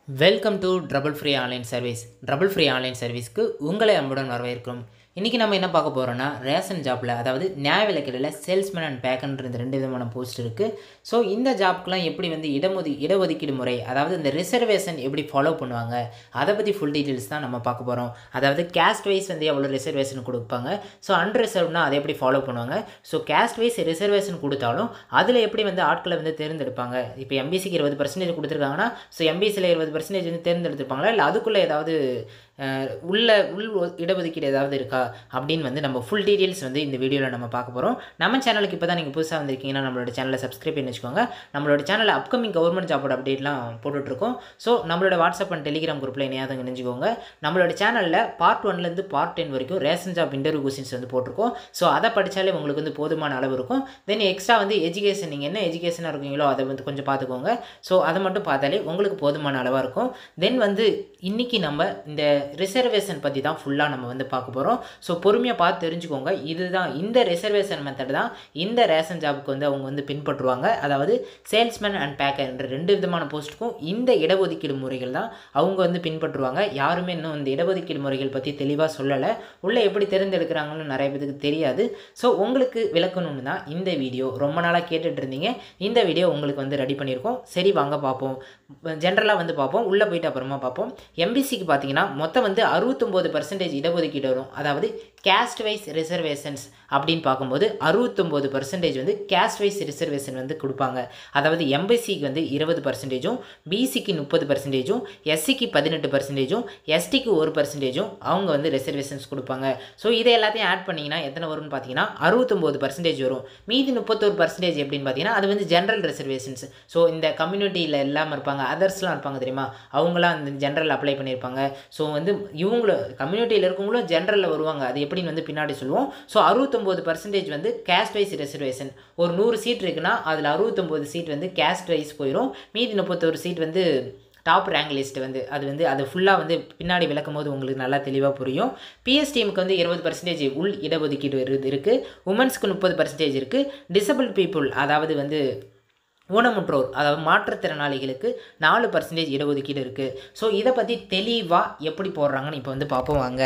welcome to trouble free online service trouble free online சர்வீஸ்க்கு உங்களை அன்புடன் வரவேற்கிறோம் இன்றைக்கி நம்ம என்ன பார்க்க போகிறோன்னா ரேஷன் ஜாப்பில் அதாவது நியாய விலைக்கடையில் சேல்ஸ்மேன் அண்ட் பேக்கன்ற இந்த ரெண்டு விதமான போஸ்ட் இருக்குது ஸோ இந்த ஜாப்க்குலாம் எப்படி வந்து இடஒதி இடஒதுக்கீடு முறை அதாவது இந்த ரிசர்வேஷன் எப்படி ஃபாலோ பண்ணுவாங்க அதை பற்றி ஃபுல் டீட்டெயில்ஸ் தான் நம்ம பார்க்க போகிறோம் அதாவது கேஸ்ட் வைஸ் வந்து எவ்வளோ ரிசர்வேஷன் கொடுப்பாங்க ஸோ அன்ரிசர்வ்னா அதை எப்படி ஃபாலோ பண்ணுவாங்க ஸோ கேஸ்ட் வைஸ் ரிசர்வேஷன் கொடுத்தாலும் அதில் எப்படி வந்து ஆட்களை வந்து தேர்ந்தெடுப்பாங்க இப்போ எம்பிசிக்கு இருபது பர்சன்டேஜ் கொடுத்துருக்காங்கன்னா ஸோ எம்பிசியில் இருபது பர்சன்டேஜ் வந்து தேர்ந்தெடுத்திருப்பாங்களா இல்லை அதுக்குள்ளே ஏதாவது அஹ், உள்ள உள் ஒ- இடஒதுக்கீடு ஏதாவது இருக்கா அப்படின்னு வந்து நம்ம ஃபுல் டீட்டெயில்ஸ் வந்து இந்த வீடியோவில் நம்ம பார்க்க போகிறோம் நம்ம சேனலுக்கு இப்போ தான் நீங்கள் புதுசாக வந்திருக்கீங்கன்னா நம்மளோட சேனலை சப்ஸ்கிரைப் பண்ணி வச்சுக்கோங்க நம்மளோட சேனலில் அப்கமிங் கவர்மெண்ட் ஜாபோட அப்டேட்லாம் போட்டுட்ருக்கோம் ஸோ நம்மளோட வாட்ஸ்அப் அண்ட் டெலிகிராம் குரூப்பில் இணையாதவங்க நினைச்சுக்கோங்க நம்மளோட சேனலில் பார்ட் ஒன்லேருந்து பார்ட் டென் வரைக்கும் ரேஷன் ஜாப் இன்டர்வியூ கொஸ்டின்ஸ் வந்து போட்டிருக்கோம் ஸோ அதை படித்தாலே உங்களுக்கு வந்து போதுமான அளவு இருக்கும் தென் எக்ஸ்ட்ரா வந்து எஜுகேஷன் நீங்கள் என்ன எஜுகேஷனாக இருக்கீங்களோ அதை வந்து கொஞ்சம் பார்த்துக்கோங்க ஸோ அதை மட்டும் பார்த்தாலே உங்களுக்கு போதுமான அளவாக இருக்கும் தென் வந்து இன்றைக்கி நம்ம இந்த ரிசர்வேஷன் பற்றி தான் ஃபுல்லாக நம்ம வந்து பார்க்க போகிறோம் ஸோ பொறுமையாக பார்த்து தெரிஞ்சுக்கோங்க இதுதான் இந்த ரிசர்வேஷன் மெத்தட் தான் இந்த ரேஷன் ஜாபுக்கு வந்து அவங்க வந்து பின்பற்றுவாங்க அதாவது சேல்ஸ்மேன் அண்ட் பேக்கர் என்ற ரெண்டு விதமான போஸ்ட்டுக்கும் இந்த இடஒதுக்கீடு முறைகள் தான் அவங்க வந்து பின்பற்றுவாங்க யாருமே இன்னும் இந்த இடஒதுக்கீடு முறைகள் பற்றி தெளிவாக சொல்லலை உள்ளே எப்படி தேர்ந்தெடுக்கிறாங்கன்னு நிறைய பேருக்கு தெரியாது ஸோ உங்களுக்கு விளக்கணும்னு தான் இந்த வீடியோ ரொம்ப நாளாக கேட்டுட்டு இருந்தீங்க இந்த வீடியோ உங்களுக்கு வந்து ரெடி பண்ணியிருக்கோம் சரி வாங்க பார்ப்போம் ஜென்ரலாக வந்து பார்ப்போம் உள்ளே போயிட்டு அப்புறமா பார்ப்போம் எம்பிசிக்கு பார்த்தீங்கன்னா மொத்தம் வந்து அறுபத்தொம்போது பர்சன்டேஜ் இடஒதுக்கீடு வரும் அதாவது கேஸ்ட் வைஸ் ரிசர்வேஷன்ஸ் அப்படின்னு பார்க்கும்போது அறுபத்தொம்போது பர்சன்டேஜ் வந்து கேஸ்ட் வைஸ் ரிசர்வேஷன் வந்து கொடுப்பாங்க அதாவது எம்பிசிக்கு வந்து இருபது பர்சன்டேஜும் பிசிக்கு முப்பது பர்சன்டேஜும் எஸ்சிக்கு பதினெட்டு பர்சன்டேஜும் எஸ்டிக்கு ஒரு பர்சன்டேஜும் அவங்க வந்து ரிசர்வேஷன்ஸ் கொடுப்பாங்க ஸோ இதை எல்லாத்தையும் ஆட் பண்ணிங்கன்னா எத்தனை வரும்னு பார்த்தீங்கன்னா அறுபத்தொம்போது பர்சன்டேஜ் வரும் மீதி முப்பத்தோரு பர்சன்டேஜ் எப்படின்னு பார்த்தீங்கன்னா அது வந்து ஜென்ரல் ரிசர்வேஷன்ஸ் ஸோ இந்த கம்யூனிட்டியில் இல்லாமல் இருப்பாங்க அதர்ஸ்லாம் இருப்பாங்க தெரியுமா அவங்களாம் அந்த ஜென்ரல் அப்ளை பண்ணியிருப்பாங்க ஸோ வந்து இவங்களும் கம்யூனிட்டியில் இருக்கவங்களும் ஜென்ரலில் வருவாங்க அது எப்படின்னு வந்து பின்னாடி சொல்லுவோம் ஸோ அறுபத்தொம்போது பர்சன்டேஜ் வந்து கேஸ்ட் வைஸ் ரிசர்வேஷன் ஒரு நூறு சீட் இருக்குன்னா அதில் அறுபத்தொம்போது சீட் வந்து கேஸ்ட் வைஸ் போயிடும் மீதி முப்பத்தோரு சீட் வந்து டாப் ரேங்க் லிஸ்ட் வந்து அது வந்து அது ஃபுல்லாக வந்து பின்னாடி விளக்கும் போது உங்களுக்கு நல்லா தெளிவாக புரியும் பிஎஸ் டீமுக்கு வந்து இருபது பர்சன்டேஜ் உள் இடஒதுக்கீடு இரு- இருக்குது உமன்ஸ்க்கு முப்பது பர்சன்டேஜ் இருக்குது டிசபிள் பீப்புள் அதாவது வந்து ஊனமுற்றோர் அதாவது மாற்றுத்திறனாளிகளுக்கு நாலு பர்சன்டேஜ் இடஒதுக்கீடு இருக்குது ஸோ இதை பற்றி தெளிவாக எப்படி போடுறாங்கன்னு இப்போ வந்து பார்ப்போம் வாங்க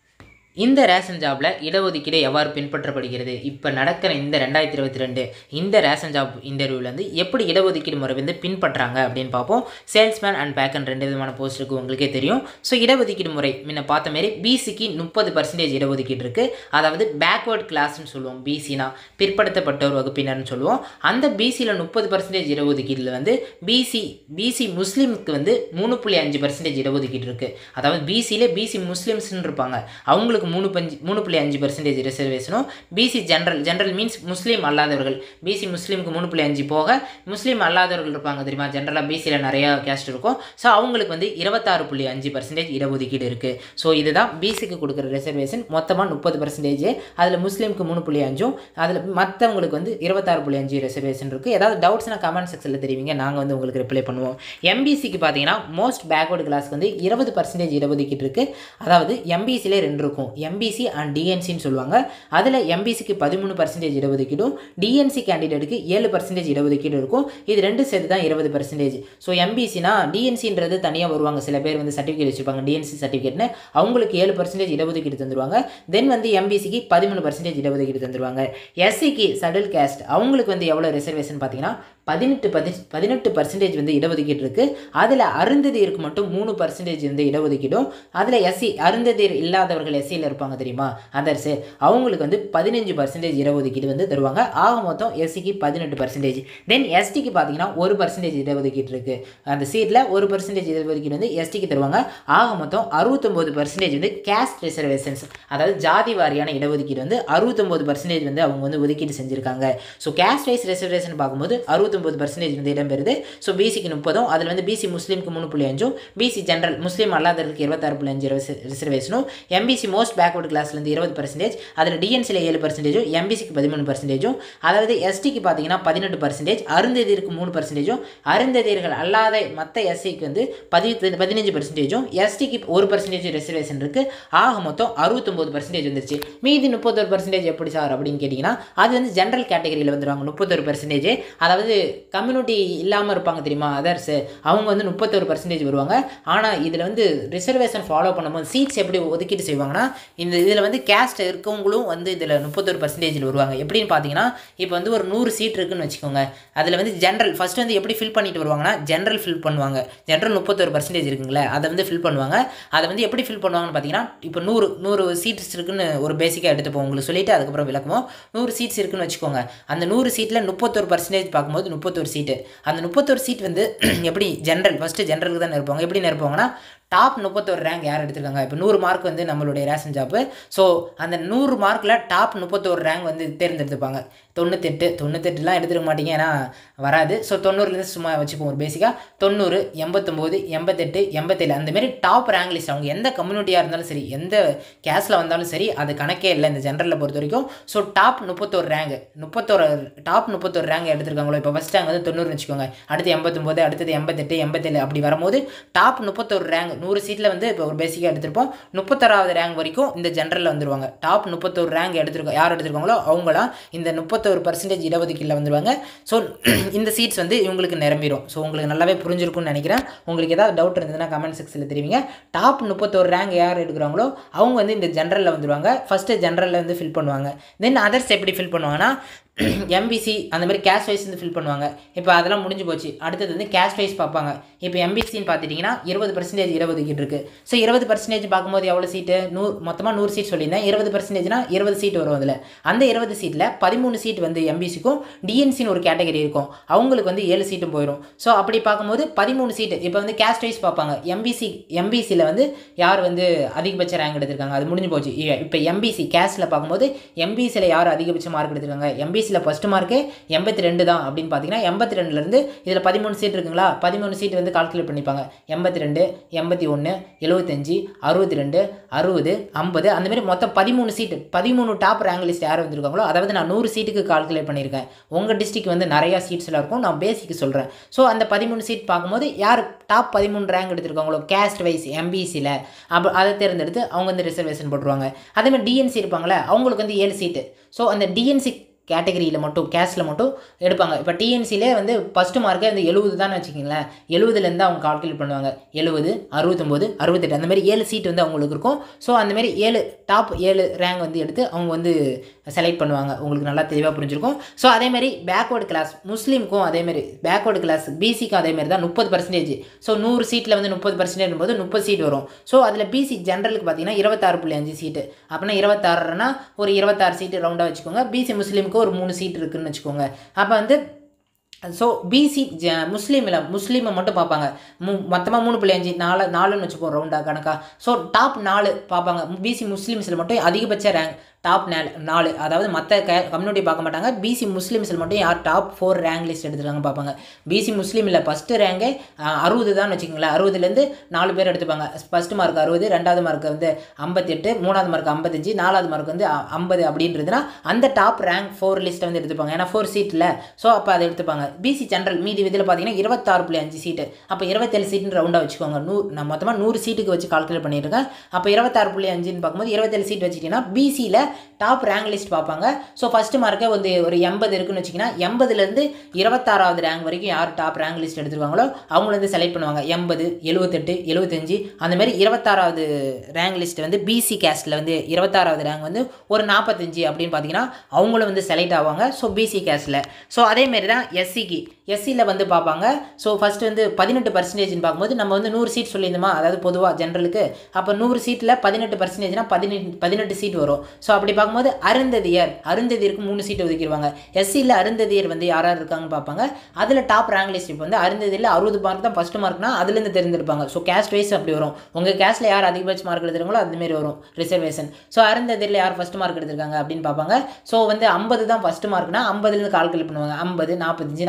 இந்த ரேஷன் ஜாபில் இடஒதுக்கீடு எவ்வாறு பின்பற்றப்படுகிறது இப்போ நடக்கிற இந்த ரெண்டாயிரத்தி இருபத்தி ரெண்டு இந்த ரேஷன் ஜாப் இன்டர்வியூவில் வந்து எப்படி இடஒதுக்கீடு முறை வந்து பின்பற்றுறாங்க அப்படின்னு பார்ப்போம் சேல்ஸ்மேன் அண்ட் பேக்கன் ரெண்டு விதமான போஸ்ட் இருக்குது உங்களுக்கே தெரியும் ஸோ இடஒதுக்கீடு முறை முன்ன பார்த்த மாரி பிசிக்கு முப்பது பர்சன்டேஜ் இடஒதுக்கீடு இருக்குது அதாவது பேக்வேர்ட் கிளாஸ்னு சொல்லுவோம் பிசினா பிற்படுத்தப்பட்டோர் வகுப்பினர்னு சொல்லுவோம் அந்த பிசியில் முப்பது பர்சன்டேஜ் இடஒதுக்கீட்டில் வந்து பிசி பிசி முஸ்லீமுக்கு வந்து மூணு புள்ளி அஞ்சு பர்சன்டேஜ் இடஒதுக்கீடு இருக்குது அதாவது பிசியில் பிசி முஸ்லீம்ஸ்னு இருப்பாங்க அவங்களுக்கு மூணு பஞ்சு மூணு புள்ளி அஞ்சு பர்சன்டேஜ் ரிசர்வேஷனும் BC general general means Muslim அல்லாதவர்கள் பிசி முஸ்லீமுக்கு மூணு புள்ளி அஞ்சு போக முஸ்லீம் அல்லாதவர்கள் இருப்பாங்க தெரியுமா ஜென்ரலாக பிசியில் நிறையா கேஸ்ட் இருக்கும் ஸோ அவங்களுக்கு வந்து இருபத்தாறு புள்ளி அஞ்சு பர்சன்டேஜ் இடஒதுக்கீடு இருக்குது ஸோ இதுதான் பிசிக்கு கொடுக்குற ரிசர்வேஷன் மொத்தமாக முப்பது பர்சன்டேஜ் அதில் முஸ்லீமுக்கு மூணு புள்ளி அஞ்சும் அதில் மற்றவங்களுக்கு வந்து இருபத்தாறு புள்ளி அஞ்சு ரிசர்வேஷன் இருக்குது ஏதாவது டவுட்ஸ்னா கமெண்ட் செக்ஷனில் தெரிவிங்க நாங்கள் வந்து உங்களுக்கு ரிப்ளை பண்ணுவோம் எம்பிசிக்கு பார்த்தீங்கன்னா மோஸ்ட் பேக்வர்டு கிளாஸ்க்கு வந்து இருபது பர்சன்டேஜ் இடஒதுக்கீடு இருக்குது அதாவது எம்பிசிலே ரெண்டு இருக்கும் எம்பிசி அண்ட் டிஎன்சின்னு சொல்லுவாங்க அதில் எம்பிசிக்கு பதிமூணு பர்சன்டேஜ் இடஒதுக்கீடும் டிஎன்சி கேண்டிடேட்டுக்கு ஏழு பர்சன்டேஜ் இடஒதுக்கீடு இருக்கும் இது ரெண்டு சேர்த்து தான் இருபது பர்சன்டேஜ் ஸோ எம்பிசினா டிஎன்சின்றது தனியாக வருவாங்க சில பேர் வந்து சர்டிஃபிகேட் வச்சிருப்பாங்க டிஎன்சி சர்டிஃபிகேட்னு அவங்களுக்கு ஏழு பர்சன்டேஜ் இடஒதுக்கீடு தந்துருவாங்க தென் வந்து எம்பிசிக்கு பதிமூணு பர்சன்டேஜ் இடஒதுக்கீடு தந்துருவாங்க எஸ்சிக்கு சடல் கேஸ்ட் அவங்களுக்கு வந்து எவ்வளோ ரிசர்வேஷன் பார்த்தீங்கன்னா பதினெட்டு பதி பதினெட்டு பர்சன்டேஜ் வந்து இடஒதுக்கீடு இருக்குது அதில் அருந்ததியருக்கு மட்டும் மூணு பர்சன்டேஜ் வந்து இடஒதுக்கீடும் அதில் எஸ்சி அருந்ததியர் இல்லாதவர்கள் எஸ்சியில் இருப்பாங்க தெரியுமா அதர்ஸு அவங்களுக்கு வந்து பதினஞ்சு பர்சன்டேஜ் இடஒதுக்கீடு வந்து தருவாங்க ஆக மொத்தம் எஸ்சிக்கு பதினெட்டு பர்சன்டேஜ் தென் எஸ்டிக்கு பார்த்தீங்கன்னா ஒரு பர்சன்டேஜ் இடஒதுக்கீடு இருக்குது அந்த சீட்டில் ஒரு பர்சன்டேஜ் இடஒதுக்கீடு வந்து எஸ்டிக்கு தருவாங்க ஆக மொத்தம் அறுபத்தொம்போது பர்சன்டேஜ் வந்து கேஸ்ட் ரிசர்வேஷன்ஸ் அதாவது ஜாதி வாரியான இடஒதுக்கீடு வந்து அறுபத்தொம்போது பர்சன்டேஜ் வந்து அவங்க வந்து ஒதுக்கீடு செஞ்சுருக்காங்க ஸோ கேஸ்ட் வைஸ் ரிசர்வேஷன் பார்க்கும்போது அறுபத்தொம்போது பர்சன்டேஜ் வந்து இடம்பெறுது ஸோ பிசிக்கு முப்பதும் அதில் வந்து பிசி முஸ்லீமுக்கு மூணு புள்ளி அஞ்சும் பிசி ஜென்ரல் முஸ்லீம் அல்லாதவர்களுக்கு இருபத்தாறு புள்ளி அஞ்சு ரிசர்வேஷனும் எம்பிசி மோஸ்ட் மோஸ்ட் பேக்வர்டு கிளாஸ்லேருந்து இருபது பர்சன்டேஜ் அதில் டிஎன்சியில் ஏழு பர்சன்டேஜும் எம்பிசிக்கு பதிமூணு பர்சன்டேஜும் அதாவது எஸ்டிக்கு பார்த்தீங்கன்னா பதினெட்டு பர்சன்டேஜ் அருந்ததியருக்கு மூணு பர்சன்டேஜும் அருந்ததியர்கள் அல்லாத மற்ற எஸ்சிக்கு வந்து பதி பதினஞ்சு பர்சன்டேஜும் எஸ்டிக்கு ஒரு பர்சன்டேஜ் ரிசர்வேஷன் இருக்குது ஆக மொத்தம் அறுபத்தொம்போது பர்சன்டேஜ் வந்துருச்சு மீதி முப்பத்தொரு பர்சன்டேஜ் எப்படி சார் அப்படின்னு கேட்டிங்கன்னா அது வந்து ஜென்ரல் கேட்டகரியில் வந்துடுவாங்க முப்பத்தொரு பர்சன்டேஜ் அதாவது கம்யூனிட்டி இல்லாமல் இருப்பாங்க தெரியுமா அதர்ஸ் அவங்க வந்து முப்பத்தொரு பர்சன்டேஜ் வருவாங்க ஆனால் இதில் வந்து ரிசர்வேஷன் ஃபாலோ பண்ணும்போது சீட்ஸ் எப்படி ஒதுக்கீடு செய்வாங்கன்னா இந்த இதில் வந்து கேஸ்ட் இருக்கவங்களும் வந்து இதில் முப்பத்தொரு பர்சன்டேஜில் வருவாங்க எப்படின்னு பார்த்தீங்கன்னா இப்போ வந்து ஒரு நூறு சீட் இருக்குன்னு வச்சுக்கோங்க அதில் வந்து ஜென்ரல் ஃபஸ்ட்டு வந்து எப்படி ஃபில் பண்ணிட்டு வருவாங்கன்னா ஜென்ரல் ஃபில் பண்ணுவாங்க ஜென்ரல் முப்பத்தொரு பர்சன்டேஜ் இருக்குங்களே அதை வந்து ஃபில் பண்ணுவாங்க அதை வந்து எப்படி ஃபில் பண்ணுவாங்கன்னு பார்த்தீங்கன்னா இப்போ நூறு நூறு சீட்ஸ் இருக்குன்னு ஒரு பேசிக்காக எடுத்துப்போம் உங்களுக்கு சொல்லிவிட்டு அதுக்கப்புறம் விளக்குவோம் நூறு சீட்ஸ் இருக்குன்னு வச்சுக்கோங்க அந்த நூறு சீட்டில் முப்பத்தொரு பர்சன்டேஜ் பார்க்கும்போது முப்பத்தொரு சீட்டு அந்த முப்பத்தொரு சீட் வந்து எப்படி ஜென்ரல் ஃபஸ்ட்டு ஜென்ரலுக்கு தான் நிற்போங்க எப்படி நிற்போங்கன்னா டாப் முப்பத்தொரு ரேங்க் யார் எடுத்திருக்காங்க இப்போ நூறு மார்க் வந்து நம்மளுடைய ரேஷன் ஜாப்பு ஸோ அந்த நூறு மார்க்கில் டாப் முப்பத்தோரு ரேங்க் வந்து தேர்ந்தெடுத்துப்பாங்க தொண்ணூத்தெட்டு தொண்ணூத்தெட்டுலாம் எடுத்துக்க மாட்டீங்க ஏன்னா வராது ஸோ தொண்ணூறுலேருந்து சும்மா வச்சுப்போம் ஒரு பேசிக்காக தொண்ணூறு எண்பத்தொம்போது எண்பத்தெட்டு எண்பத்தேழு அந்தமாரி டாப் ரேங்க் லிஸ்ட் அவங்க எந்த கம்யூனிட்டியாக இருந்தாலும் சரி எந்த கேஸில் வந்தாலும் சரி அது கணக்கே இல்லை இந்த ஜென்ரலில் பொறுத்த வரைக்கும் ஸோ டாப் முப்பத்தோரு ரேங்க் முப்பத்தோரு டாப் முப்பத்தோரு ரேங்க் எடுத்திருக்காங்களோ இப்போ ஃபஸ்ட் ரேங்க் வந்து தொண்ணூறு வச்சுக்கோங்க அடுத்து எண்பத்தொம்போது அடுத்தது எண்பத்தெட்டு எண்பத்தேழு அப்படி வரும்போது டாப் முப்பத்தோரு ரேங்க் நூறு சீட்டில் வந்து இப்போ ஒரு பேசிக்காக எடுத்திருப்போம் முப்பத்தோராவது ரேங்க் வரைக்கும் இந்த ஜென்ரலில் வந்துருவாங்க டாப் முப்பத்தோரு ரேங்க் எடுத்திருக்கோம் யார் எடுத்திருக்காங்களோ அவங்களாம் இந்த முப்பத்தோரு பர்சன்டேஜ் இடஒதுக்கீட்டில் வந்துருவாங்க ஸோ இந்த சீட்ஸ் வந்து இவங்களுக்கு நிரம்பிடும் ஸோ உங்களுக்கு நல்லாவே புரிஞ்சிருக்கும்னு நினைக்கிறேன் உங்களுக்கு ஏதாவது டவுட் இருந்ததுன்னா கமெண்ட் செக்ஷனில் தெரிவிங்க டாப் முப்பத்தோரு ரேங்க் யார் எடுக்கிறாங்களோ அவங்க வந்து இந்த ஜென்ரலில் வந்துருவாங்க ஃபஸ்ட்டு ஜென்ரலில் வந்து ஃபில் பண்ணுவாங்க தென் அதர்ஸ் எப்படி ஃபில் பண்ணுவாங்கன்னா எம்பிசி அந்த மாதிரி கேஷ் வைஸ் வந்து ஃபில் பண்ணுவாங்க இப்போ அதெல்லாம் முடிஞ்சு போச்சு அடுத்தது வந்து கேஷ் வைஸ் பார்ப்பாங்க இப்போ எம்பிசின்னு பார்த்துட்டிங்கன்னா இருபது பர்சன்டேஜ் இருபது கிட்ட இருக்குது ஸோ இருபது பர்சன்டேஜ் பார்க்கும்போது எவ்வளோ சீட்டு நூறு மொத்தமாக நூறு சீட் சொல்லியிருந்தேன் இருபது பர்சன்டேஜ்னா இருபது சீட் வரும் அதில் அந்த இருபது சீட்டில் பதிமூணு சீட் வந்து எம்பிசிக்கும் டிஎன்சின்னு ஒரு கேட்டகரி இருக்கும் அவங்களுக்கு வந்து ஏழு சீட்டும் போயிடும் ஸோ அப்படி பார்க்கும்போது பதிமூணு சீட்டு இப்போ வந்து கேஸ்ட் வைஸ் பார்ப்பாங்க எம்பிசி எம்பிசியில் வந்து யார் வந்து அதிகபட்ச ரேங்க் எடுத்திருக்காங்க அது முடிஞ்சு போச்சு இப்போ எம்பிசி கேஸ்ட்டில் பார்க்கும்போது எம்பிசியில் யார் அதிகபட்ச மார்க் எடுத்திருக்காங்க எம்பிசி எம்பிசியில் ஃபஸ்ட்டு மார்க்கே எண்பத்தி ரெண்டு தான் அப்படின்னு பார்த்தீங்கன்னா எண்பத்தி ரெண்டுலேருந்து இதில் பதிமூணு சீட் இருக்குங்களா பதிமூணு சீட் வந்து கால்குலேட் பண்ணிப்பாங்க எண்பத்தி ரெண்டு எண்பத்தி ஒன்று எழுபத்தஞ்சி அறுபத்தி ரெண்டு அறுபது ஐம்பது அந்தமாரி மொத்தம் பதிமூணு சீட்டு பதிமூணு டாப் ரேங்க் லிஸ்ட் யார் வந்திருக்காங்களோ அதாவது நான் நூறு சீட்டுக்கு கால்குலேட் பண்ணியிருக்கேன் உங்கள் டிஸ்ட்ரிக் வந்து நிறையா சீட்ஸ்லாம் இருக்கும் நான் பேசிக்கு சொல்கிறேன் ஸோ அந்த பதிமூணு சீட் பார்க்கும்போது யார் டாப் பதிமூணு ரேங்க் எடுத்திருக்காங்களோ கேஸ்ட் வைஸ் எம்பிசியில் அப்போ அதை தேர்ந்தெடுத்து அவங்க வந்து ரிசர்வேஷன் போட்டுருவாங்க அதேமாதிரி டிஎன்சி இருப்பாங்களே அவங்களுக்கு வந்து ஏழு சீட்டு ஸோ அந்த டிஎன்சி கேட்டகரியில் மட்டும் கேஸில் மட்டும் எடுப்பாங்க இப்போ டிஎன்சிலே வந்து ஃபஸ்ட்டு மார்க்கே வந்து எழுபது தான் வச்சுக்கிங்களேன் எழுபதுலேருந்து அவங்க கால்குலேட் பண்ணுவாங்க எழுபது அறுபத்தொம்போது அறுபத்தெட்டு அந்த மாதிரி ஏழு சீட் வந்து அவங்களுக்கு இருக்கும் ஸோ அந்தமாரி ஏழு டாப் ஏழு ரேங்க் வந்து எடுத்து அவங்க வந்து செலக்ட் பண்ணுவாங்க உங்களுக்கு நல்லா தெளிவாக புரிஞ்சிருக்கும் ஸோ அதேமாரி பேக்வேர்டு கிளாஸ் முஸ்லீமுக்கும் அதேமாரி பேக்வேர்டு கிளாஸ் பிசிக்கும் அதேமாரி தான் முப்பது பர்சன்டேஜ் ஸோ நூறு சீட்டில் வந்து முப்பது பர்சன்டேஜ் போது முப்பது சீட் வரும் ஸோ அதில் பிசி ஜென்ரலுக்கு பார்த்தீங்கன்னா இருபத்தாறு புள்ளி அஞ்சு சீட்டு அப்படின்னா இருபத்தாறுனா ஒரு இருபத்தாறு சீட்டு ரவுண்டாக வச்சுக்கோங்க பிசி முஸ்லீமுக்கு ஒரு மூணு சீட் இருக்குன்னு வச்சுக்கோங்க அப்போ வந்து ஸோ பிசி ஜ முஸ்லீமில் முஸ்லீமை மட்டும் பார்ப்பாங்க மு மொத்தமாக மூணு புள்ளி அஞ்சு நாலு நாலுன்னு வச்சுப்போம் ரவுண்டாக கணக்கா ஸோ டாப் நாலு பார்ப்பாங்க பிசி முஸ்லீம்ஸில் மட்டும் அதிகபட்ச ரேங்க் டாப் நாலு நாலு அதாவது மற்ற க கம்யூனிட்டி பார்க்க மாட்டாங்க பிசி முஸ்லீம்ஸில் மட்டும் யார் டாப் ஃபோர் ரேங்க் லிஸ்ட் எடுத்துருக்காங்க பார்ப்பாங்க பிசி முஸ்லீமில் ஃபஸ்ட்டு ரேங்கே அறுபது தான் வச்சுக்கோங்களேன் அறுபதுலேருந்து நாலு பேர் எடுத்துப்பாங்க ஃபஸ்ட்டு மார்க் அறுபது ரெண்டாவது மார்க் வந்து ஐம்பத்தெட்டு மூணாவது மார்க் ஐம்பத்தஞ்சு நாலாவது மார்க் வந்து ஐம்பது அப்படின்றதுனா அந்த டாப் ரேங்க் ஃபோர் லிஸ்ட்டை வந்து எடுத்துப்பாங்க ஏன்னா ஃபோர் சீட்டில் ஸோ அப்போ அதை எடுத்துப்பாங்க பிசி ஜென்ரல் மீதி இதில் பார்த்தீங்கன்னா இருபத்தாறு புள்ளி அஞ்சு சீட்டு அப்போ இருபத்தேழு சீட்டுன்னு ரவுண்டாக வச்சுக்கோங்க நூறு நான் மொத்தமாக நூறு சீட்டுக்கு வச்சு கால்குலேட் பண்ணியிருக்கேன் அப்போ இருபத்தாறு புள்ளி அஞ்சுன்னு பார்க்கும்போது இருபத்தேழு சீட் வச்சுக்கிட்டிங்கன்னா பிசியில் டாப் ரேங்க் லிஸ்ட் பார்ப்பாங்க ஸோ ஃபஸ்ட்டு மார்க்கே வந்து ஒரு எண்பது இருக்குன்னு வச்சிங்கன்னா எண்பதுலேருந்து இருபத்தாறாவது ரேங்க் வரைக்கும் யார் டாப் ரேங்க் லிஸ்ட் எடுத்துருவாங்களோ அவங்கள வந்து செலக்ட் பண்ணுவாங்க எண்பது எழுபத்தெட்டு எழுபத்தஞ்சு அந்தமாரி இருபத்தாறாவது ரேங்க் லிஸ்ட் வந்து பிசி கேஸ்ட்டில் வந்து இருபத்தாறாவது ரேங்க் வந்து ஒரு நாற்பத்தஞ்சு அப்படின்னு பார்த்தீங்கன்னா அவங்களும் வந்து செலக்ட் ஆவாங்க ஸோ பிசி கேஸ்ட்டில் ஸோ அதேமாரி தான் எஸ்சிக்கு எஸ்சியில் வந்து பார்ப்பாங்க ஸோ ஃபஸ்ட்டு வந்து பதினெட்டு பர்சன்டேஜ்னு பார்க்கும்போது நம்ம வந்து நூறு சீட் சொல்லியிருந்தோமா அதாவது பொதுவாக ஜென்ரலுக்கு அப்போ நூறு சீட்டில் பதினெட்டு பர்சன்டேஜ்னா பதினெட்டு பதினெட்டு சீட் வரும் ஸோ அப்படி பார்க்கும்போது அருந்ததியர் அருந்ததியருக்கு மூணு சீட் ஒதுக்கிடுவாங்க எஸ்சியில் அருந்ததியர் வந்து யார் யார் இருக்காங்கன்னு பார்ப்பாங்க அதில் டாப் ரேங்க் லிஸ்ட் இப்போ வந்து அருந்ததியில் அறுபது மார்க் தான் ஃபஸ்ட்டு மார்க்னா அதுலேருந்து தேர்ந்தெடுப்பாங்க ஸோ கேஸ்ட் வைஸ் அப்படி வரும் உங்கள் கேஸ்ட்டில் யார் அதிகபட்ச மார்க் எடுத்துருங்களோ அதுமாரி வரும் ரிசர்வேஷன் ஸோ அருந்ததியில் யார் ஃபஸ்ட் மார்க் எடுத்திருக்காங்க அப்படின்னு பார்ப்பாங்க ஸோ வந்து ஐம்பது தான் ஃபஸ்ட்டு மார்க்னா ஐம்பதுலேருந்து கால்குலேட் பண்ணுவாங்க ஐம்பது நாற்பத்தஞ்சு நாற்பத்தெட்டு அந்த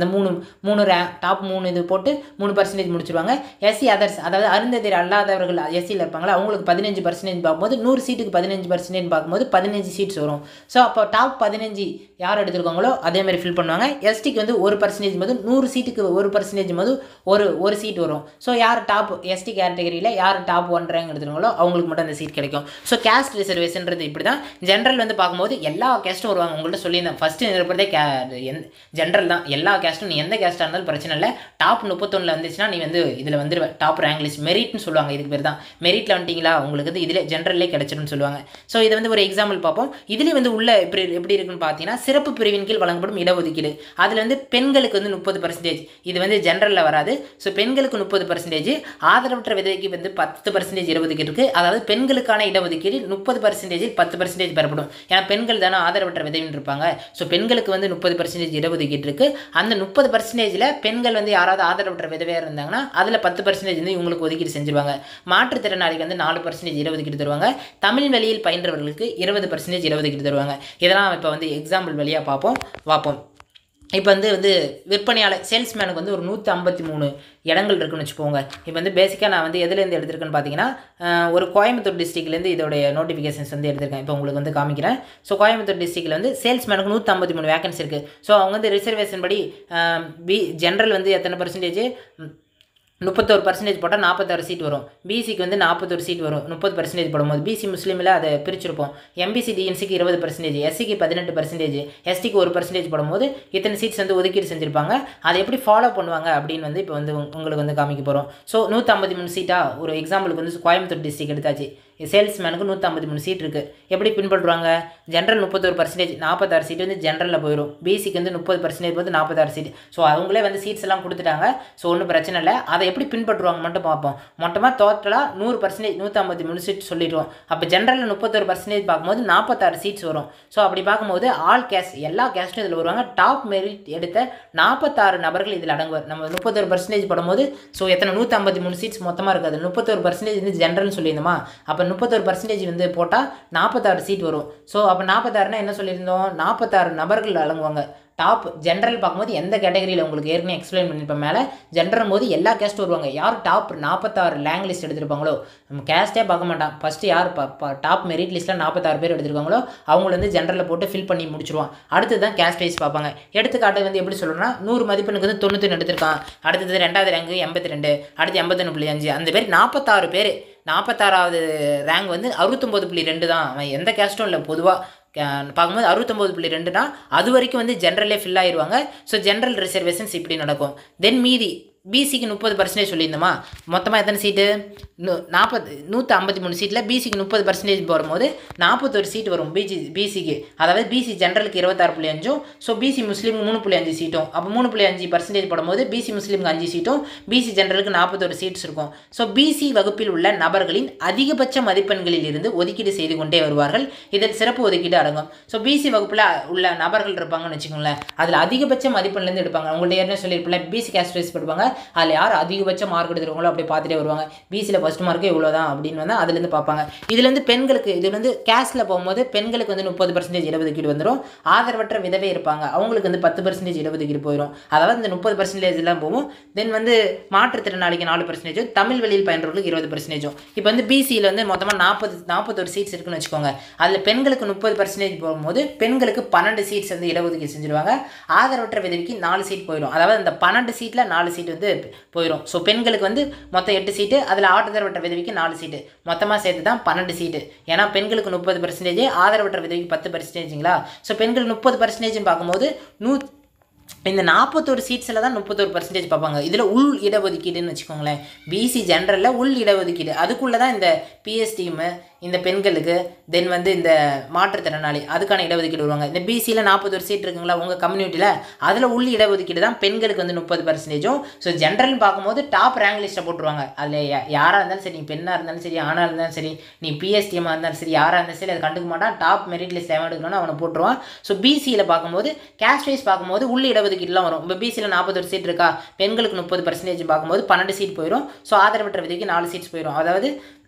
மூணு மூணு ரே டாப் மூணு இது போட்டு மூணு பர்சன்டேஜ் முடிச்சிருவாங்க எஸ்சி அதர்ஸ் அதாவது அருந்ததியர் அல்லாதவர்கள் எஸ்சியில் இருப்பாங்களா அவங்களுக்கு பதினஞ்சு பர்சன்டேஜ் பார்க்கும்போது நூறு சீட்டுக்கு பதினஞ்சு பர்சன்டேஜ் பார்க்கும்போது பதினஞ்சு சீட்ஸ் வரும் ஸோ அப்போ டாப் பதினஞ்சு யார் எடுத்திருக்காங்களோ அதே மாதிரி ஃபில் பண்ணுவாங்க எஸ்டிக்கு வந்து ஒரு பர்சன்டேஜ் போது நூறு சீட்டுக்கு ஒரு பர்சன்டேஜ் போது ஒரு ஒரு சீட் வரும் ஸோ யார் டாப் எஸ்டி கேட்டகரியில் யார் டாப் ஒன் ரேங்க் எடுத்துருங்களோ அவங்களுக்கு மட்டும் அந்த சீட் கிடைக்கும் ஸோ கேஸ்ட் ரிசர்வேஷன்றது இப்படி தான் ஜென்ரல் வந்து பார்க்கும்போது எல்லா கேஸ்ட்டும் வருவாங்க உங்கள்கிட்ட சொல்லியிருந்தேன் ஃபஸ்ட்டு இருப்பதே கே எந் ஜென்ரல் தான் எல்லா கேஸ்ட்டும் நீ எந்த கேஸ்ட்டாக இருந்தாலும் பிரச்சனை இல்லை டாப் முப்பத்தொன்னில் வந்துச்சுன்னா நீ வந்து இதில் வந்துடுவ டாப் ரேங்க் லிஸ்ட் மெரிட்னு சொல்லுவாங்க இதுக்கு பேர் தான் மெரிட்டில் வந்துட்டீங்களா உங்களுக்கு வந்து இதில் ஜென்ரல்லே கிடச்சிடும்னு சொல்லுவாங்க ஸோ இதை வந்து ஒரு எக்ஸாம்பிள் பார்ப்போம் இதுலேயும் வந்து உள்ள எப்படி எப்படி இருக்குன்னு பார்த்தீங்கன்னா சிறப்பு பிரிவின் கீழ் வழங்கப்படும் இடஒதுக்கீடு அதில் வந்து பெண்களுக்கு வந்து முப்பது பர்சன்டேஜ் இது வந்து ஜென்ரலில் வராது ஸோ பெண்களுக்கு முப்பது பர்சன்டேஜ் ஆதரவற்ற விதவைக்கு வந்து பத்து பர்சன்டேஜ் இடஒதுக்கீடு இருக்குது அதாவது பெண்களுக்கான இடஒதுக்கீடு முப்பது பர்சன்டேஜில் பத்து பர்சன்டேஜ் பெறப்படும் ஏன்னா பெண்கள் தானே ஆதரவற்ற விதவின்னு இருப்பாங்க ஸோ பெண்களுக்கு வந்து முப்பது பர்சன்டேஜ் இடஒதுக்கீடு இருக்குது அந்த முப்பது பர்சன்டேஜில் பெண்கள் வந்து யாராவது ஆதரவற்ற விதவையாக இருந்தாங்கன்னா அதில் பத்து பர்சன்டேஜ் வந்து இவங்களுக்கு ஒதுக்கீடு செஞ்சிருவாங்க மாற்றுத்திறனாளிக்கு வந்து நாலு பர்சன்டேஜ் இடஒதுக்கீடு தருவாங்க தமிழ் வழியில் பயின்றவர்களுக்கு இருபது பர்சன்டேஜ் இடஒதுக்கீடு தருவாங்க இதெல்லாம் இப்போ வந்து எக்ஸாம்பிள் வழியாக பார்ப்போம் பார்ப்போம் இப்போ வந்து வந்து விற்பனையாளர் சேல்ஸ்மேனுக்கு வந்து ஒரு நூற்றி ஐம்பத்தி மூணு இடங்கள் இருக்குன்னு வச்சுக்கோங்க இப்போ வந்து பேசிக்காக நான் வந்து எதுலேருந்து எடுத்திருக்கேன்னு பார்த்தீங்கன்னா அஹ், ஒரு கோயம்புத்தூர் டிஸ்ட்ரிக்ட்லேருந்து இதோடைய நோட்டிஃபிகேஷன்ஸ் வந்து எடுத்திருக்கேன் இப்போ உங்களுக்கு வந்து காமிக்கிறேன் ஸோ கோயம்புத்தூர் டிஸ்ட்ரிக்ட்டில் வந்து சேல்ஸ்மேனுக்கு நூற்றி ஐம்பத்தி மூணு வேகன்சி இருக்குது ஸோ அவங்க வந்து ரிசர்வேஷன் படி அஹ், பி ஜென்ரல் வந்து எத்தனை பர்சன்டேஜ் முப்பத்தோரு பர்சன்டேஜ் போட்டால் நாற்பத்தாறு சீட் வரும் பிசிக்கு வந்து நாற்பத்தொரு சீட் வரும் முப்பது பர்சன்டேஜ் போடும்போது பிசி முஸ்லீமில் அதை பிரிச்சிருப்போம் எம்பிசி டிஎன்சிக்கு இருபது பர்சன்டேஜ் எஸ்சிக்கு பதினெட்டு பர்சன்டேஜ் எஸ்டிக்கு ஒரு பர்சன்டேஜ் போடும்போது இத்தனை சீட்ஸ் வந்து ஒதுக்கீடு செஞ்சுருப்பாங்க அதை எப்படி ஃபாலோ பண்ணுவாங்க அப்படின்னு வந்து இப்போ வந்து உங்க- உங்களுக்கு வந்து காமிக்க போகிறோம் ஸோ நூற்றம்பத்தி மூணு சீட்டாக ஒரு எக்ஸாம்பிளுக்கு வந்து கோயம்புத்தூர் டிஸ்ட்ரிக் எடுத்தாச்சு சேல்ஸ்மேனுக்கு நூற்றம்பத்தி மூணு சீட் இருக்குது எப்படி பின்பற்றுவாங்க ஜென்ரல் முப்பத்தொரு பர்சன்டேஜ் நாற்பத்தாறு சீட் வந்து ஜென்ரலில் போயிடும் பிசிக்கு வந்து முப்பது பர்சன்டேஜ் வந்து நாற்பத்தாறு சீட் ஸோ அவங்களே வந்து சீட்ஸ் எல்லாம் கொடுத்துட்டாங்க ஸோ ஒன்றும் பிரச்சனை இல்லை அதை எப்படி பின்பற்றுவாங்க மட்டும் பார்ப்போம் மொத்தமாக டோட்டலாக நூறு பர்சன்டேஜ் நூற்றம்பத்தி மூணு சீட் சொல்லிடுவோம் அப்போ ஜென்ரலில் முப்பத்தொரு பர்சன்டேஜ் பார்க்கும்போது நாற்பத்தாறு சீட்ஸ் வரும் ஸோ அப்படி பார்க்கும்போது ஆல் கேஸ்ட் எல்லா கேஸ்ட்டும் இதில் வருவாங்க டாப் மெரிட் எடுத்த நாற்பத்தாறு நபர்கள் இதில் அடங்குவார் நம்ம முப்பத்தொரு பர்சன்டேஜ் போடும்போது ஸோ எத்தனை நூற்றம்பத்தி மூணு சீட்ஸ் மொத்தமாக இருக்காது முப்பத்தொரு பர்சன்டேஜ் வந்து ஜென்ரல்னு சொல்லியிருந்தோமா அப்போ முப்பத்தொரு பர்சன்டேஜ் வந்து போட்டால் நாற்பத்தாறு சீட் வரும் ஸோ அப்போ நாற்பத்தாறுனா என்ன சொல்லியிருந்தோம் நாற்பத்தாறு நபர்கள் அடங்குவாங்க டாப் ஜென்ரல் பார்க்கும்போது எந்த கேட்டகரியில் உங்களுக்கு ஏற்கனவே எக்ஸ்பிளைன் பண்ணியிருப்பேன் மேலே ஜென்ரல் போது எல்லா கேஸ்ட்டும் வருவாங்க யார் டாப் நாற்பத்தாறு லேங் லிஸ்ட் எடுத்திருப்பாங்களோ நம்ம கேஸ்ட்டே பார்க்க மாட்டான் ஃபஸ்ட்டு யார் டாப் மெரிட் லிஸ்ட்டில் நாற்பத்தாறு பேர் எடுத்திருக்காங்களோ அவங்கள வந்து ஜென்ரலில் போட்டு ஃபில் பண்ணி முடிச்சிருவான் அடுத்து தான் கேஸ்ட் வைஸ் பார்ப்பாங்க எடுத்துக்காட்டு வந்து எப்படி சொல்லணும்னா நூறு மதிப்பெண்ணுக்கு வந்து தொண்ணூற்றி எடுத்திருக்கான் அடுத்தது ரெண்டாவது ரேங்கு எண்பத்தி ரெண்டு அடுத்து எண்பத்தொன்று புள்ளி அஞ்சு அந்த பேர் நாற்பத்தாறு பேர் நாற்பத்தாறாவது ரேங்க் வந்து அறுபத்தொம்போது புள்ளி ரெண்டு தான் அவன் எந்த கேஸ்ட்டும் இல்லை பொதுவாக பார்க்கும்போது அறுபத்தொம்போது புள்ளி ரெண்டுனா அது வரைக்கும் வந்து ஜென்ரலே ஃபில் ஆயிடுவாங்க ஸோ ஜென்ரல் ரிசர்வேஷன்ஸ் இப்படி நடக்கும் தென் மீதி பிசிக்கு முப்பது பர்சன்டேஜ் சொல்லியிருந்தோமா மொத்தமாக எத்தனை சீட்டு நூ நாற்பது நூற்றி ஐம்பத்தி மூணு சீட்டில் பிசிக்கு முப்பது பர்சன்டேஜ் போகும்போது நாற்பத்தொரு சீட் வரும் பிஜி பிசிக்கு அதாவது பிசி ஜென்ரலுக்கு இருபத்தாறு புள்ளி அஞ்சும் ஸோ பிசி முஸ்லீமுக்கு மூணு புள்ளி அஞ்சு சீட்டும் அப்போ மூணு புள்ளி அஞ்சு பர்சன்டேஜ் போடும்போது பிசி முஸ்லீமுக்கு அஞ்சு சீட்டும் பிசி ஜென்ரலுக்கு நாற்பத்தொரு சீட்ஸ் இருக்கும் ஸோ பிசி வகுப்பில் உள்ள நபர்களின் அதிகபட்ச மதிப்பெண்களில் இருந்து ஒதுக்கீடு செய்து கொண்டே வருவார்கள் இதில் சிறப்பு ஒதுக்கீடு அடங்கும் ஸோ பிசி வகுப்பில் உள்ள நபர்கள் இருப்பாங்கன்னு வச்சுக்கோங்களேன் அதில் அதிகபட்ச மதிப்பெண்லேருந்து எடுப்பாங்க உங்கள்ட்ட ஏற்கனவே சொல்லியிருப்பில்ல பிசி கேஸ்ட் வைஸ் எடுப்பாங்க அதில் யார் அதிகபட்ச மார்க் எடுத்துருவாங்களோ அப்படி பார்த்துட்டே வருவாங்க பிசியில் ஃபஸ்ட் மார்க்கு இவ்வளோ தான் அப்படின்னு வந்து அதுலேருந்து பார்ப்பாங்க இதுலேருந்து பெண்களுக்கு இது வந்து கேஸ்டில் போகும்போது பெண்களுக்கு வந்து முப்பது பர்சன்டேஜ் இடஒதுக்கீடு வந்துடும் ஆதரவற்ற விதவை இருப்பாங்க அவங்களுக்கு வந்து பத்து பர்சன்டேஜ் இடஒதுக்கீடு போயிடும் அதாவது இந்த முப்பது பர்சன்டேஜ் எல்லாம் போகும் தென் வந்து மாற்றுத்திறனாளிக்கு நாலு பர்சன்டேஜும் தமிழ் வழியில் பயின்றவர்களுக்கு இருபது பர்சன்டேஜும் இப்போ வந்து பிசியில் வந்து மொத்தமாக நாற்பது நாற்பத்தொரு சீட்ஸ் இருக்குன்னு வச்சுக்கோங்க அதில் பெண்களுக்கு முப்பது பர்சன்டேஜ் போகும்போது பெண்களுக்கு பன்னெண்டு சீட்ஸ் வந்து இடஒதுக்கீடு செஞ்சுருவாங்க ஆதரவற்ற விதவிக்கு நாலு சீட் போயிடும் அதாவது அந்த பன்னெண்டு சீட்டில் நாலு சீட் வந்து போயிடும் ஸோ பெண்களுக்கு வந்து மொத்தம் எட்டு சீட்டு அதில் ஆதரவற்ற விதவிக்கு நாலு சீட்டு மொத்தமாக சேர்த்து தான் பன்னெண்டு சீட்டு ஏன்னா பெண்களுக்கு முப்பது பர்சன்டேஜ் ஆதரவற்ற விதவிக்கு பத்து பர்சன்டேஜுங்களா ஸோ பெண்கள் முப்பது பர்சன்டேஜ்னு பார்க்கும்போது நூ இந்த நாற்பத்தோரு சீட்ஸில் தான் முப்பத்தோரு பர்சன்டேஜ் பார்ப்பாங்க இதில் உள் இடஒதுக்கீடுன்னு வச்சுக்கோங்களேன் பிசி ஜென்ரலில் உள் இடஒதுக்கீடு அதுக்குள்ளே தான் இந்த பிஎஸ் டீமு இந்த பெண்களுக்கு தென் வந்து இந்த மாற்றுத்திறனாளி அதுக்கான இடஒதுக்கீடு வருவாங்க இந்த பிசியில் நாற்பத்தொரு சீட் இருக்குங்களா உங்கள் கம்யூனிட்டியில் அதில் உள் இடஒதுக்கீடு தான் பெண்களுக்கு வந்து முப்பது பர்சன்டேஜும் ஸோ ஜென்ரல்னு பார்க்கும்போது டாப் ரேங்க் லிஸ்ட்டை போட்டுருவாங்க அதில் யாராக இருந்தாலும் சரி நீ பெண்ணாக இருந்தாலும் சரி ஆணாக இருந்தாலும் சரி நீ பிஎஸ்டிஎம்மாக இருந்தாலும் சரி யாராக இருந்தாலும் சரி அதை கண்டுக்க மாட்டான் டாப் மெரிட் லிஸ்ட் எவன் எடுக்கணும்னு அவனை போட்டுருவான் ஸோ பிசியில் பார்க்கும்போது கேஸ்ட் வைஸ் பார்க்கும்போது உள் இடஒதுக்கீடுலாம் வரும் இப்போ பிசியில் நாற்பத்தொரு சீட் இருக்கா பெண்களுக்கு முப்பது பர்சன்டேஜ் பார்க்கும்போது பன்னெண்டு சீட் போயிடும் ஸோ ஆதரவற்ற விதைக்கு நாலு சீட்ஸ் போயிடும் அதாவது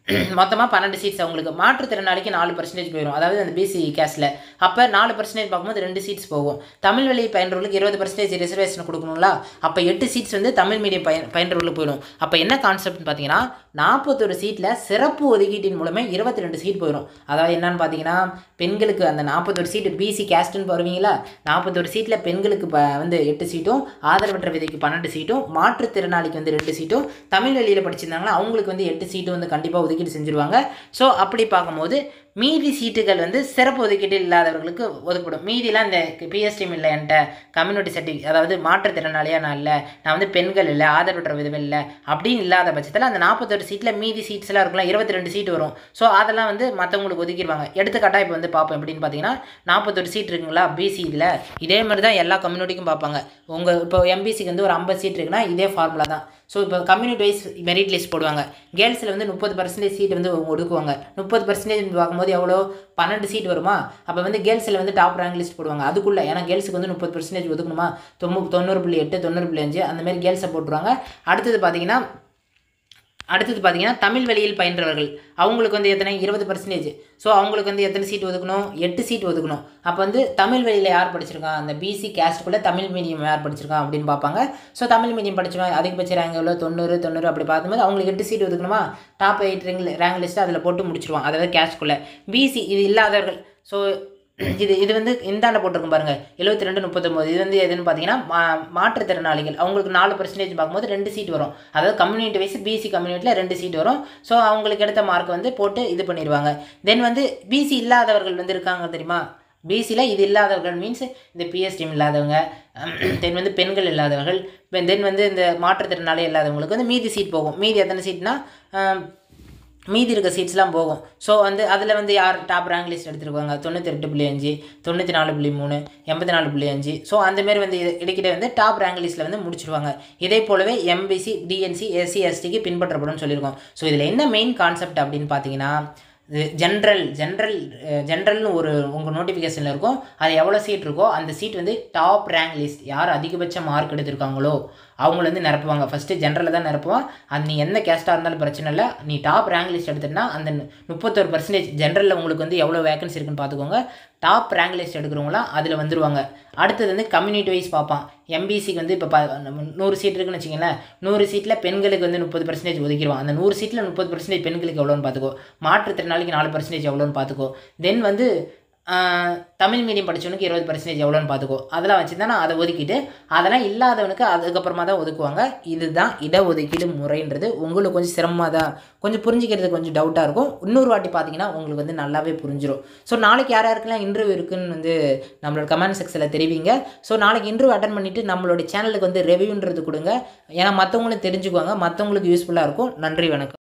மொத்தமாக பன்னெண்டு சீட்ஸ் அவங்களுக்கு மாற்றுத்திறனாளிக்கு நாலு பர்சன்டேஜ் போயிடும் அதாவது அந்த பிசி கேஸில் அப்போ நாலு பர்சன்டேஜ் பார்க்கும்போது ரெண்டு சீட்ஸ் போகும் தமிழ் வழி பயின்றவர்களுக்கு இருபது பர்சன்டேஜ் ரிசர்வேஷன் கொடுக்கணுங்களா அப்போ எட்டு சீட்ஸ் வந்து தமிழ் மீடியம் பய பயின்றவர்களுக்கு போயிடும் அப்போ என்ன கான்செப்ட்னு பார்த்தீங்கன்னா நாற்பத்தொரு சீட்டில் சிறப்பு ஒதுக்கீட்டின் மூலமே இருபத்தி ரெண்டு சீட் போயிடும் அதாவது என்னன்னு பார்த்தீங்கன்னா பெண்களுக்கு அந்த நாற்பத்தொரு சீட்டு பிசி கேஸ்ட்டுன்னு வருவீங்களா நாற்பத்தொரு சீட்டில் பெண்களுக்கு ப வந்து எட்டு சீட்டும் ஆதரவற்ற விதைக்கு பன்னெண்டு சீட்டும் மாற்றுத்திறனாளிக்கு வந்து ரெண்டு சீட்டும் தமிழ் வழியில் படிச்சிருந்தாங்கன்னா அவங்களுக்கு வந்து எட்டு சீட்டு வந்து கண்டிப்பாக ஒதுக்கீடு செஞ்சுருவாங்க ஸோ அப்படி பார்க்கும்போது மீதி சீட்டுகள் வந்து சிறப்பு ஒதுக்கீடு இல்லாதவர்களுக்கு ஒதுக்கப்படும் மீதிலாம் இந்த பிஎஸ்டிஎம் இல்லை என்கிட்ட கம்யூனிட்டி சர்டிஃபிகேட் அதாவது மாற்றுத்திறனாளியாக நான் இல்லை நான் வந்து பெண்கள் இல்லை ஆதரவற்ற விதவை இல்லை அப்படின்னு இல்லாத பட்சத்தில் அந்த நாற்பத்தொரு சீட்டில் மீதி சீட்ஸ்லாம் இருக்கலாம் இருபத்தி ரெண்டு சீட் வரும் ஸோ அதெல்லாம் வந்து மற்றவங்களுக்கு ஒதுக்கிடுவாங்க எடுத்துக்காட்டாக இப்போ வந்து பார்ப்போம் எப்படின்னு பார்த்தீங்கன்னா நாற்பத்தொரு சீட் இருக்குங்களா பிசி இதில் இதே மாதிரி தான் எல்லா கம்யூனிட்டிக்கும் பார்ப்பாங்க உங்கள் இப்போ எம்பிசிக்கு வந்து ஒரு ஐம்பது சீட் இருக்குன்னா இதே ஃபார்முலா தான் ஸோ இப்போ கம்யூனிட்டி வைஸ் மெரிட் லிஸ்ட் போடுவாங்க கேர்ள்ஸில் வந்து முப்பது பர்சன்டேஜ் சீட் வந்து ஒதுக்குவாங்க முப்பது பர்சன்டேஜ் பார்க்கும்போது எவ்வளோ பன்னெண்டு சீட் வருமா அப்போ வந்து கேர்ள்ஸில் வந்து டாப் ரேங்க் லிஸ்ட் போடுவாங்க அதுக்குள்ளே ஏன்னா கேர்ள்ஸுக்கு வந்து முப்பது பர்சன்டேஜ் ஒதுக்கணுமா தொண்ணூ தொண்ணூறு புள்ளி எட்டு தொண்ணூறு புள்ளி அஞ்சு அந்த மாதிரி கேர்ள்ஸை போட்டுருவாங்க அடுத்தது பார்த்தீங்கன்னா அடுத்தது பார்த்தீங்கன்னா தமிழ் வழியில் பயின்றவர்கள் அவங்களுக்கு வந்து எத்தனை இருபது பர்சன்டேஜ் ஸோ அவங்களுக்கு வந்து எத்தனை சீட் ஒதுக்கணும் எட்டு சீட் ஒதுக்கணும் அப்போ வந்து தமிழ் வழியில் யார் படிச்சிருக்கான் அந்த பிசி கேஸ்ட்டுக்குள்ளே தமிழ் மீடியம் யார் படிச்சிருக்கான் அப்படின்னு பார்ப்பாங்க ஸோ தமிழ் மீடியம் படிச்சவன் அதிகபட்ச ரேங்க் எவ்வளோ தொண்ணூறு தொண்ணூறு அப்படி பார்க்கும்போது அவங்களுக்கு எட்டு சீட் ஒதுக்கணுமா top eight rank rank list அதில் போட்டு முடிச்சிருவான் அதாவது கேஸ்ட்டுக்குள்ளே பிசி இது இல்லாதவர்கள் ஸோ இது இது வந்து இந்தாண்ட போட்டிருக்கும் பாருங்கள் எழுபத்தி ரெண்டு முப்பத்தொம்போது இது வந்து எதுன்னு பார்த்தீங்கன்னா மா மாற்றுத்திறனாளிகள் அவங்களுக்கு நாலு பர்சன்டேஜ் பார்க்கும்போது ரெண்டு சீட் வரும் அதாவது கம்யூனிட்டி வைஸ் பிசி கம்யூனிட்டியில் ரெண்டு சீட் வரும் ஸோ அவங்களுக்கு எடுத்த மார்க் வந்து போட்டு இது பண்ணிடுவாங்க தென் வந்து பிசி இல்லாதவர்கள் வந்து இருக்காங்க தெரியுமா பிசியில் இது இல்லாதவர்கள் மீன்ஸ் இந்த பிஎஸ்டிஎம் இல்லாதவங்க தென் வந்து பெண்கள் இல்லாதவர்கள் தென் வந்து இந்த மாற்றுத்திறனாளி இல்லாதவங்களுக்கு வந்து மீதி சீட் போகும் மீதி எத்தனை சீட்னா மீதி இருக்க சீட்ஸ்லாம் போகும் ஸோ வந்து அதில் வந்து யார் டாப் ரேங்க் லிஸ்ட் எடுத்துருக்காங்க தொண்ணூற்றி எட்டு புள்ளி அஞ்சு தொண்ணூற்றி நாலு புள்ளி மூணு எண்பத்தி நாலு புள்ளி அஞ்சு ஸோ அந்தமாரி வந்து இது இடைக்கிட்ட வந்து டாப் ரேங்க் லிஸ்ட்டில் வந்து முடிச்சிருவாங்க இதே போலவே எம்பிசி டிஎன்சி எஸ்சி எஸ்டிக்கு பின்பற்றப்படும் சொல்லியிருக்கோம் ஸோ இதில் என்ன மெயின் கான்செப்ட் அப்படின்னு பார்த்தீங்கன்னா இது ஜென்ரல் ஜென்ரல் ஜென்ரல்னு ஒரு உங்கள் நோட்டிஃபிகேஷனில் இருக்கும் அது எவ்வளோ சீட் இருக்கோ அந்த சீட் வந்து டாப் ரேங்க் லிஸ்ட் யார் அதிகபட்ச மார்க் எடுத்திருக்காங்களோ அவங்கள வந்து நிரப்புவாங்க ஃபஸ்ட்டு ஜென்ரலில் தான் நிரப்புவான் அது நீ எந்த கேஸ்ட்டாக இருந்தாலும் பிரச்சனை இல்லை நீ டாப் ரேங்க் லிஸ்ட் எடுத்துட்டா அந்த முப்பத்தொரு பர்சன்டேஜ் ஜென்ரலில் உங்களுக்கு வந்து எவ்வளோ வேகன்சி இருக்குன்னு பார்த்துக்கோங்க டாப் ரேங்க் லிஸ்ட் எடுக்கிறவங்களாம் அதில் வந்துருவாங்க அடுத்தது வந்து கம்யூனிட்டி வைஸ் பார்ப்பான் எம்பிசிக்கு வந்து இப்போ ப நம்ம நூறு சீட் இருக்குன்னு வச்சிங்களேன் நூறு சீட்டில் பெண்களுக்கு வந்து முப்பது பர்சன்டேஜ் ஒதுக்கிடுவான் அந்த நூறு சீட்டில் முப்பது பர்சன்டேஜ் பெண்களுக்கு எவ்வளோன்னு பார்த்துக்கோ மாற்றுத்திறனாளிக்கு நாலு பர்சன்டேஜ் எவ்வளோன்னு பார்த்துக்கோ தென் வந்து தமிழ் மீடியம் படித்தவனுக்கு இருபது பர்சன்டேஜ் எவ்வளோன்னு பார்த்துக்கோ அதெல்லாம் வச்சுருந்தா அதை ஒதுக்கிட்டு அதெல்லாம் இல்லாதவனுக்கு அதுக்கப்புறமா தான் ஒதுக்குவாங்க இதுதான் இடஒதுக்கீடு முறைன்றது உங்களுக்கு கொஞ்சம் சிரமமாக தான் கொஞ்சம் புரிஞ்சிக்கிறது கொஞ்சம் டவுட்டாக இருக்கும் இன்னொரு வாட்டி பார்த்தீங்கன்னா உங்களுக்கு வந்து நல்லாவே புரிஞ்சிடும் ஸோ நாளைக்கு யார் யாருக்கெல்லாம் இன்டர்வியூ இருக்குன்னு வந்து நம்மளோட கமெண்ட் செக்ஷனில் தெரிவிங்க ஸோ நாளைக்கு இன்டர்வியூ அட்டன் பண்ணிவிட்டு நம்மளோட சேனலுக்கு வந்து ரெவ்யூன்றது கொடுங்க ஏன்னா மற்றவங்களும் தெரிஞ்சுக்குவாங்க மற்றவங்களுக்கு யூஸ்ஃபுல்லாக இருக்கும் நன்றி வணக்கம்